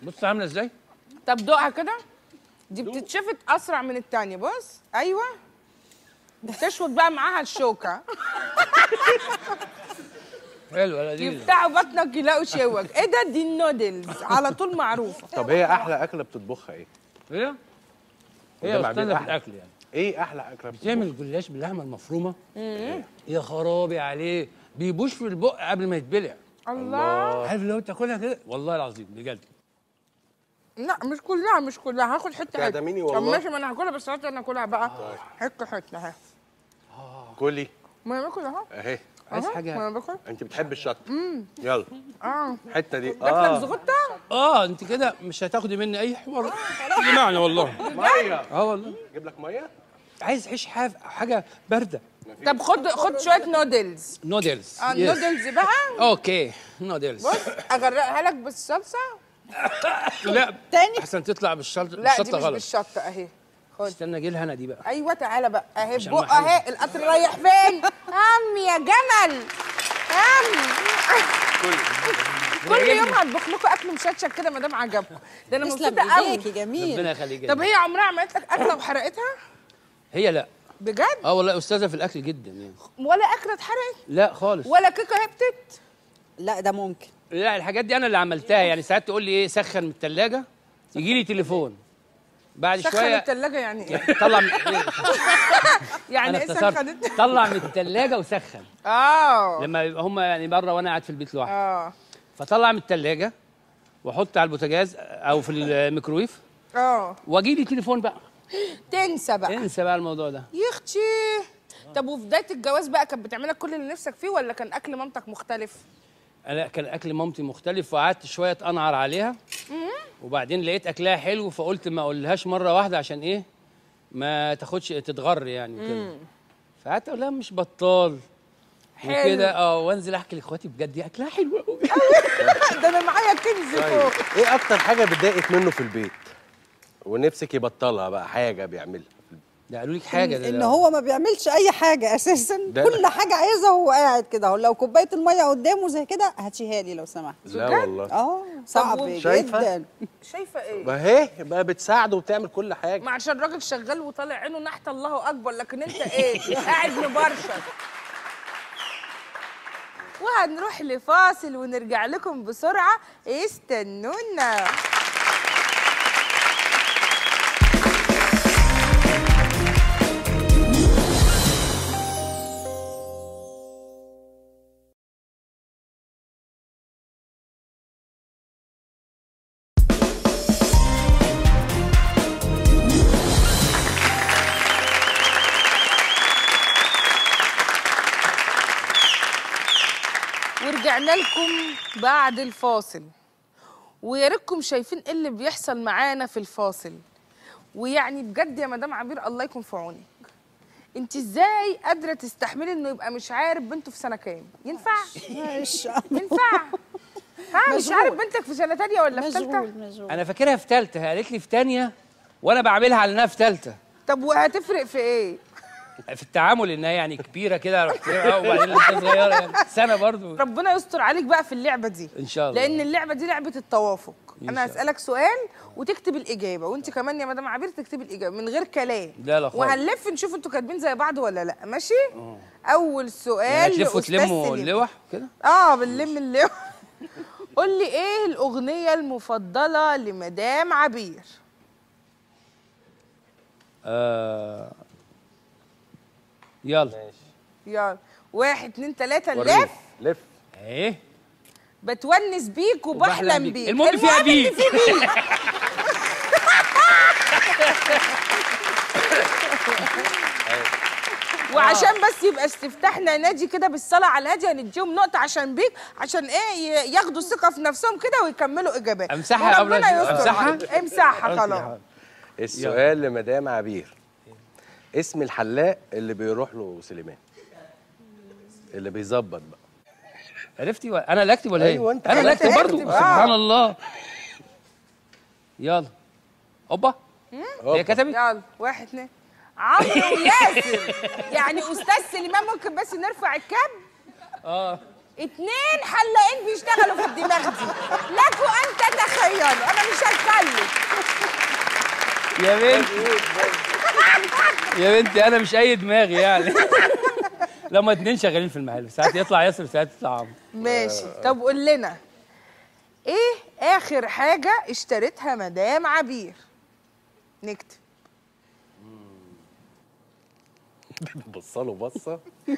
بص عامله ازاي طب دوقها كده دي بتتشفط اسرع من التانية بص ايوه بتشوط بقى معاها الشوكه حلوه لذيذه يفتحوا بطنك يلاقوا شوك ايه ده دي النودلز على طول معروفه طب هي احلى اكله بتطبخها ايه هي وده هي مع استاذه مين في أحلى؟ الاكل يعني ايه احلى اكله بتطبخها بتعمل جلاش باللحمه المفرومه يا خرابي عليه بيبوش في البق قبل ما يتبلع الله عارف لو تاكلها كده والله العظيم بجد لا مش كلها مش كلها هاخد حته حته تعدميني طب والله. ماشي ما انا هاكلها بس هات انا اكلها بقى حته حته اهي كلي ما انا باكل اهو اهي عايز أهو، ما حاجه انا باكل انت بتحب الشطه يلا اه الحته دي باكلك اه زغطه اه انت كده مش هتاخدي مني اي حوار معنى والله ميه اه والله اجيب لك ميه عايز عيش حاف حاجه بارده طب خد خد شويه نودلز نودلز اه Yes. النودلز بقى اوكي نودلز بص اغرقها لك بالصلصه لا تاني؟ احسن تطلع بالشطه لا دي بالشطه مش غلط بالشطه اهي خد استنى اجي لها انا دي بقى ايوه تعالى بقى اهي عشان بق ما حلو. اهي القطر رايح فين عم يا جمل عم كل يوم هطبخ لكم اكل مشطشط كده ما دام عجبكم ده انا تسلم مبسوطه قوي ايديكي جميل ربنا يخليك طب هي عمرها عملت لك اكله وحرقتها هي لا بجد اه والله استاذه في الاكل جدا يعني ولا اكله اتحرقت لا خالص ولا كيكه هبطت لا ده ممكن لا الحاجات دي انا اللي عملتها يعني ساعات تقول لي ايه سخن من الثلاجه يجي لي تليفون بعد سخن شويه الثلاجه يعني ايه طلع من يعني انا ايه افتكرت سخنت طلع من الثلاجه وسخن اه لما يبقى هم يعني بره وانا قاعد في البيت لوحدي اه فطلع من الثلاجه واحط على البوتاجاز او في الميكرويف اه واجي لي تليفون بقى تنسى بقى انسى بقى الموضوع ده يا اختي طب وفي بدايه الجواز بقى كانت بتعمل لك كل اللي نفسك فيه ولا كان اكل مامتك مختلف انا كان اكل مامتي مختلف وقعدت شويه اتقنعر عليها وبعدين لقيت اكلها حلو فقلت ما اقولهاش مره واحده عشان ايه ما تاخدش تتغر يعني وكده فقعدت اقول لها مش بطال حلو. وكده اه وانزل احكي لاخواتي بجد دي اكلها حلو قوي ده انا معايا كنز فوق ايه اكتر حاجه بتضايقك منه في البيت ونفسك يبطلها بقى حاجه بيعملها ده قالوا لك حاجه ده ان ده- هو ما بيعملش اي حاجه اساسا ده- كل حاجه عايزها وهو قاعد كده اهو لو كوبايه الميه قدامه زي كده هاتيها لي لو سمحت لا بجد؟ والله اه صعب و- شايفة؟ جدا شايفه ايه ما هي بقى بتساعده وبتعمل كل حاجه ما عشان راجل شغال وطالع عينه نحت الله اكبر لكن انت ايه قاعد مبرشر وهنروح لفاصل ونرجع لكم بسرعه استنونا ورجعنا لكم بعد الفاصل ويا ريتكم شايفين ايه اللي بيحصل معانا في الفاصل ويعني بجد يا مدام عبير الله يكون في عونك انت ازاي قادره تستحملي انه يبقى مش عارف بنته في سنه كام ينفع ماشي ينفع ها مش مشغول. عارف بنتك في سنه تانية ولا في مشغول ثالثه مشغول انا فاكرها في ثالثه قالت لي في ثانيه وانا بعملها على انها في ثالثه طب وهتفرق في ايه في التعامل انها يعني كبيره كده رحت لها وبعدين لسه صغيره يعني سنه برضو ربنا يستر عليك بقى في اللعبه دي ان شاء الله لان اللعبه دي لعبه التوافق إن انا شاء هسالك سؤال وتكتب الاجابه وانت كمان يا مدام عبير تكتبي الاجابه من غير كلام لا لا خالص. وهنلف نشوف انتوا كاتبين زي بعض ولا لا ماشي اول سؤال يعني تلفوا لأستاذ تلموا سليم. اللوح كده اه بنلم اللوح قول لي ايه الاغنيه المفضله لمدام عبير آه يلا يلا واحد اتنين تلاته وريني. لف لف ايه بتونس بيك وبحلم بيك المهم فيها إن بيك في بيك وعشان بس يبقى استفتاحنا نادي كده بالصلاه على الهادي هنديهم نقطه عشان بيك عشان ايه ي- ياخدوا ثقه في نفسهم كده ويكملوا اجابات أمسحها قبل وربنا ما- يستر أمسحها؟ عليك. امسحها خلاص السؤال لمدام عبير اسم الحلاق اللي بيروح له سليمان اللي بيظبط بقى عرفتي ولا انا اللي اكتب ولا ايه؟ أيوة، أنت انا اللي أنت اكتب برضه اكتب، آه. سبحان الله يلا اوبا هي كتبت يلا واحد اتنين عمرو وياسر يعني استاذ سليمان ممكن بس نرفع الكاب اه اتنين حلاقين بيشتغلوا في الدماغ دي لكم ان تتخيلوا انا مش هتكلم يا بنتي يا بنتي انا مش اي دماغي يعني لما اتنين شغالين في المحل ساعات يطلع ياسر ساعات يطلع عمرو ماشي طب قول لنا ايه اخر حاجه اشتريتها مدام عبير نكتب بصله بصه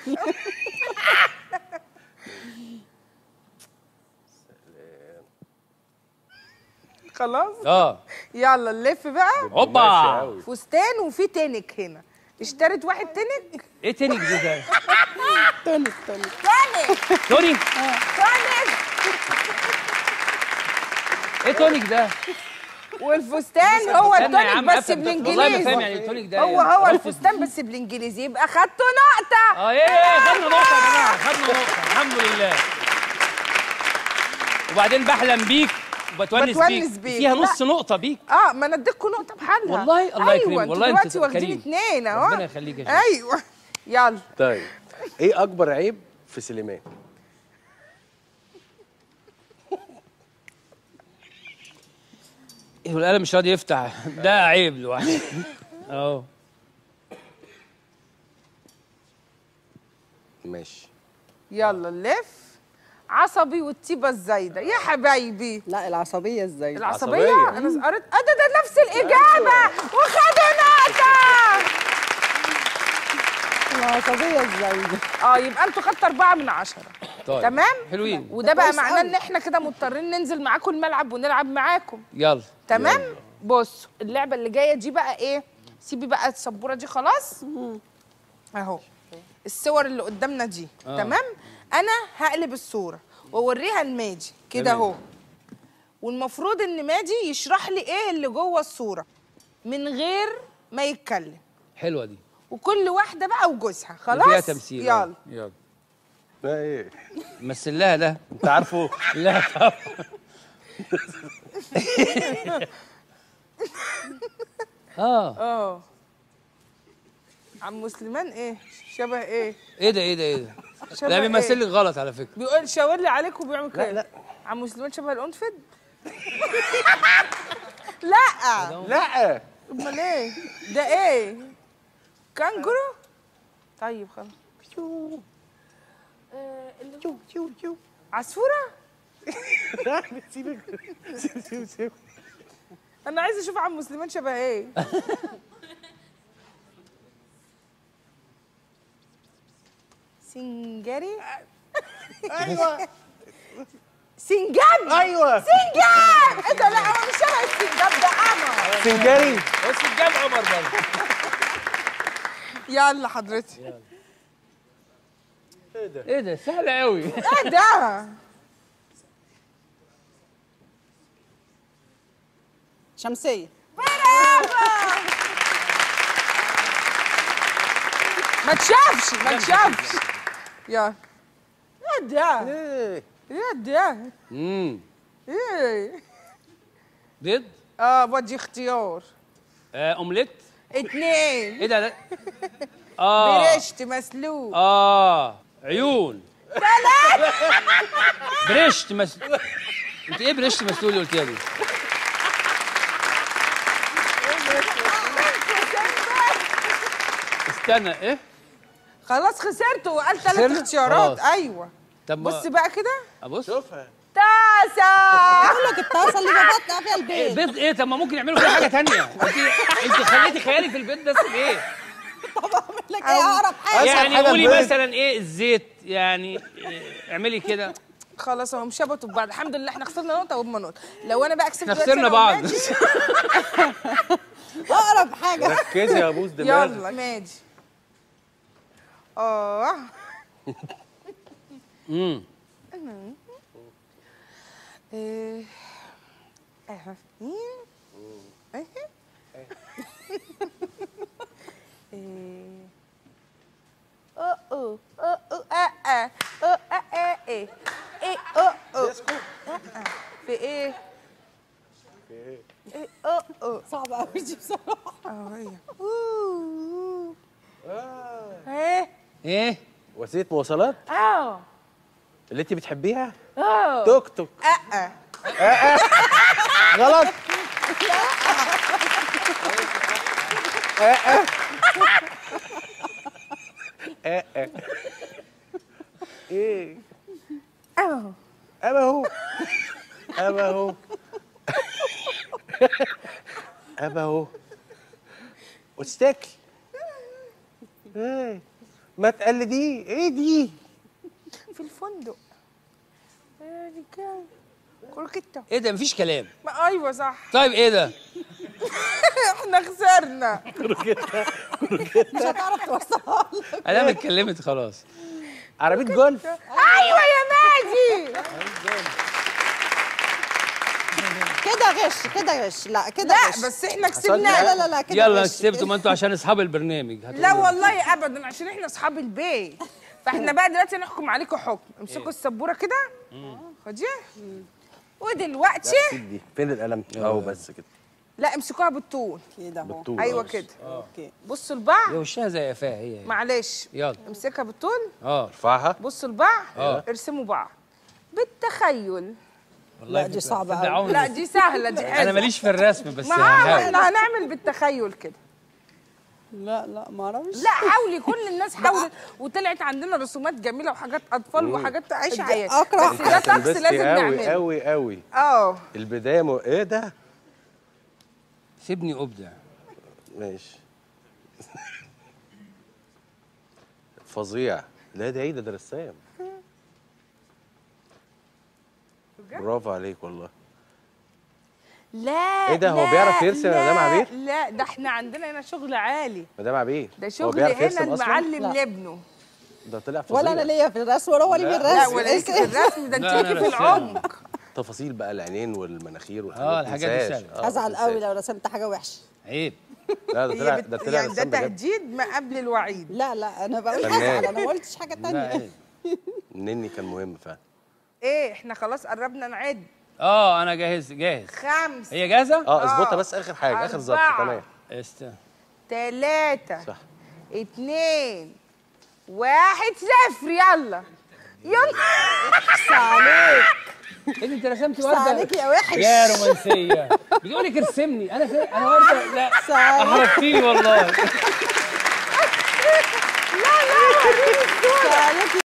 خلاص اه يلا نلف بقى ماشي هوبا أوي. فستان وفي تنك هنا اشتريت واحد تنك ايه تونيك دي ده تونس تونس تنك تونيك تنك ايه تونيك ده والفستان هو استنى يا التونيك عم بس أفهم. والله ما فاهم بالانجليزي يعني التونيك ده هو إيه. هو عرفت- الفستان بس بالانجليزي يبقى خدتوا نقطه اه ايه خدنا نقطة يا جماعة خدنا نقطة الحمد لله وبعدين بحلم بيك وبتونس بتونس بيك, بيك. فيها لا. نص نقطة بيك اه ما انا اديتكم نقطه بحالها والله الله ايوه يكرمك انتوا والله انت دلوقتي واخدين كريم. اتنين اهو ربنا يخليك يا شيخ. ايوه يلا طيب ايه اكبر عيب في سليمان إيه والقلم مش راضي يفتح ده عيب لوحده اهو ماشي يلا نلف عصبي والطيبه الزايده يا حبايبي لا العصبيه ازاي العصبيه عصبية. انا قريت اه ده ده نفس الاجابه وخدوا نقطه العصبيه ازاي اه يبقى انتوا خدتوا أربعة من عشرة طيب تمام حلوين وده بقى كويس معناه أوي. ان احنا كده مضطرين ننزل معاكم الملعب ونلعب معاكم يلا تمام بص اللعبه اللي جايه دي بقى ايه سيبي بقى السبوره دي خلاص اهو الصور اللي قدامنا دي آه. تمام انا هقلب الصوره واوريها لماجي كده تمام. اهو والمفروض ان ماجي يشرح لي ايه اللي جوه الصوره من غير ما يتكلم حلوة دي وكل واحده بقى وجوزها فيها خلاص تمثيل يلا آه. يلا ده ايه مثل لها ده انت عارفه لا طبعا اه اه عم سليمان ايه شبه ايه ايه ده ايه ده ايه ده شبه لا بيمثل إيه؟ لك غلط على فكرة بيقول شاور لي عليك وبيعمل كده لا. عم سليمان شبه الانفد لا لا امال ايه ده ايه كانجرو طيب خلاص آه، اللي هو- عصفوره سيبك سيبك سيبك انا عايزه اشوف عم سليمان شبه ايه سنجري ايوه سنجاب ايوه سنجاب ايه ده لا هو مش شبه السنجاب ده قمر سنجاري بس الجاب عمر برضه يلا حضرتك ايه ده سهل قوي ايه ده شمسيه ما تشافش ما تشافش يلا ايه ده ايه ايه ده امم ايه بيض اه بدي اختيار آه اومليت اتنين ايه ده ده اه برشت مسلوق اه عيون برشت مس انت ايه برشت مسلول اللي قلتيها دي استنى ايه خلاص خسرت وقال ثلاث خسرنا؟ اختيارات خلاص. ايوه طب ما- بص بقى كده ابص شوفها تاسع بقول لك الطاسه اللي بفتنا فيها إيه البيض بيض ايه طب ما ممكن يعملوا فيها حاجه تانية انت انت خليتي خيالي في البيض بس بايه بعمل لك ايه اقرب حاجه يعني حاجة قولي البيض. مثلا ايه الزيت يعني إيه، اعملي كده خلاص هم شبطوا ببعض الحمد لله احنا خسرنا نقطه وهم نقطه لو انا بقى كسبت احنا دلوقتي خسرنا أنا بعض وماجي، اقرب حاجه ركزي يا بوس دماغك يلا ماجي اه امم إيه. اها إيه. إيه. إيه. أوه، أوه، أوه، أوه، آه، آه، أوه، آه، آه، إيه. إيه، أوه، أوه. آه، آه. في ايه؟ إيه، أوه، أوه. صعبه قوي دي بصراحه اه هي أوه، أوه. ايه ايه ايه وسيله مواصلات اه اللي انت بتحبيها اه توك توك أه. غلط ايه اهو ابا هو ابا هو ابا هو واستاكل ايه ما تقلديه ايه دي في الفندق يا رجال كروكيتا ايه ده مفيش كلام ما ايوه صح طيب ايه ده احنا خسرنا مش هتعرف توصلها لك. انا اتكلمت خلاص عربيه جولف ايوه يا ماجي كده غش كده غش لا كده لا غش بس احنا لا كسبنا لا لا لا كده يلا غش. كسبتوا ما انتوا عشان اصحاب البرنامج هتقولوا لا إيه؟ والله ابدا عشان احنا اصحاب البيت فاحنا بقى دلوقتي نحكم عليكم حكم امسكوا السبوره كده خديها ودلوقتي سيب دي فين القلم اهو بس كده لا امسكوها بالطول كده اهو بالطول ايوه بس. كده اوكي بصوا لبعض هي وشها زي قفاها هي هي. معلش يلا امسكها بالطول اه ارفعها بصوا لبعض آه. ارسموا بعض بالتخيل والله لا، دي فكرة. صعبة تصدق أوي. عمري لا ما- دي سهله دي حلوه انا ماليش في الرسم بس ما هحاول احنا هنعمل بالتخيل كده لا لا ما اعرفش لا حاولي كل الناس حاولت وطلعت عندنا رسومات جميله وحاجات اطفال وحاجات تعيش حياه أكره. بس ده طقس هتنبسطي لازم قوي نعمله قوي قوي اه البدايه م... ايه ده سيبني ابدع ماشي فظيع لا ده ايه ده ده رسام برافو عليك والله لا إيه ده، هو لا، بيعرف يرسم يا لا، مدام عبير؟ لا ده احنا عندنا هنا شغل عالي مدام عبير ده هو شغل بيعرف هنا يرسم أصلاً؟ المعلم لا. لابنه ده طلع فظيع ولا انا ليا في الرسم ولا هو ليه في لا. لا الرسم ولا ليك في الرسم ده انت لا، أنا ليكي في رسام. العمق تفاصيل بقى العينين والمناخير والحاجات آه، الحاجات دي تنساش. سهلة. آه، هزعل قوي تنساش. لو رسمت حاجه وحشه عيب لا ده هي طلع بت... ده طلع يعني ده رسام بجد تهديد ما قبل الوعيد لا لا انا بقول فنان. هزعل انا ما قلتش حاجه لا تانية عيب نني كان مهم فعلا ايه احنا خلاص قربنا نعد اه انا جاهز جاهز خمس هي جاهزه اه اظبطها بس اخر حاجه اخر ظبط أربعة. تمام است تلاتة صح اتنين واحد صفر يلا يلا بس عليك ايه ده انت رسمت بس ورده عليك يا وحش يا رومانسيه بتقول لك ارسمني انا في انا ورده لا بس عليك احرجتيني والله بس عليك